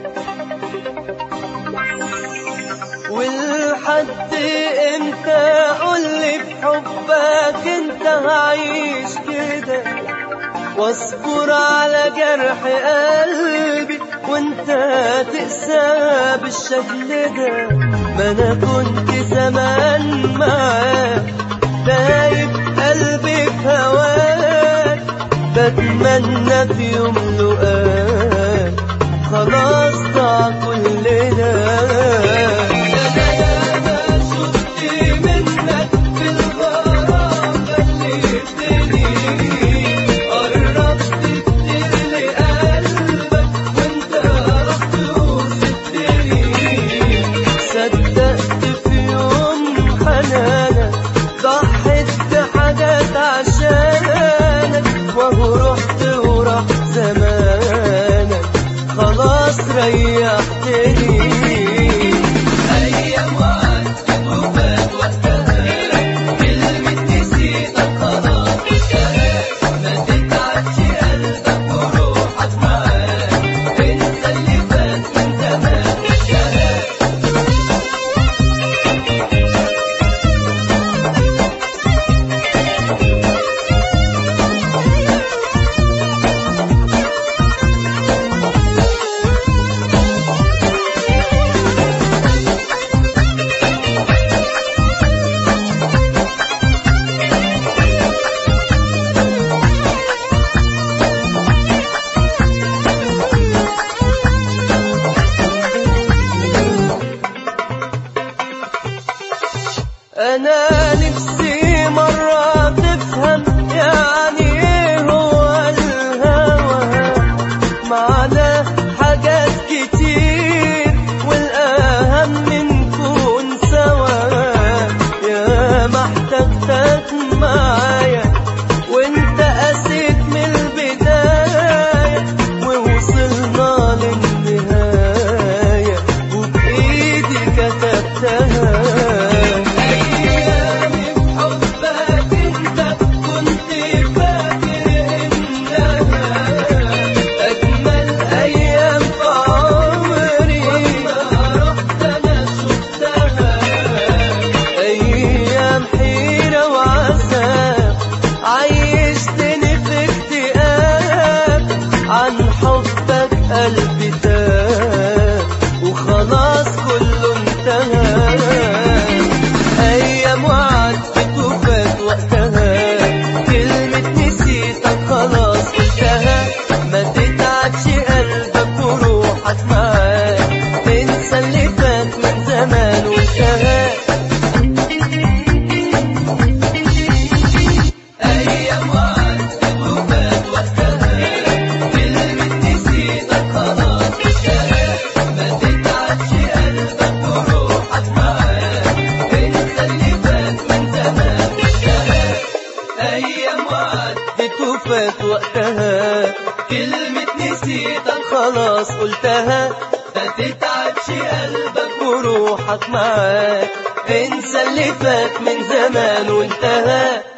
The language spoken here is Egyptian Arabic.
ولحد امتى قولي بحبك انت هعيش كده واصبر على جرح قلبي وانت تقسى بالشكل ده ما انا كنت زمان معاك دايب قلبي في هواك بتمنى في يوم لقاك خلاص ضاع كل ده صدقت في يوم حنانك ضحيت بحاجات عشانك وهو رحت وراح زمانك خلاص ريحتني أيام وعدت وفات وقتها كلمة نسيتك خلاص ما تتعبش قلبك وروحك معاك انسى اللي فات من زمان انا نفسي مرة تفهم يعني ايه هو الهوى معنا حاجات كتير والاهم نكون سوا يا ما احتجتك معايا وانت قسيت من البداية ووصلنا للنهاية وبإيدي كتبتها أيام بحبك أنت كنت فاكر إنها أجمل أيام في عمري رحت أنا شفتها أيام حيرة وعذاب عيشتني في اكتئاب عن حبك قلبي تاب وخلاص كله انتهى أيام وعدت وفات وقتها كلمة نسيتك خلاص انتهى ما تتعبش قلبك وروحك معاك انسى اللي فات من زمان وانتهى أيام وعدت وفات وقتها كلمة نسيتك خلاص انتهى ما تتعبش قلبك وروحك معاك انسى اللي فات من زمان انتهى أيام وعدت وفات وقتها كلمة نسيتك خلاص قلتها ما تتعبش قلبك وروحك معاك انسى اللي فات من زمان وانتهى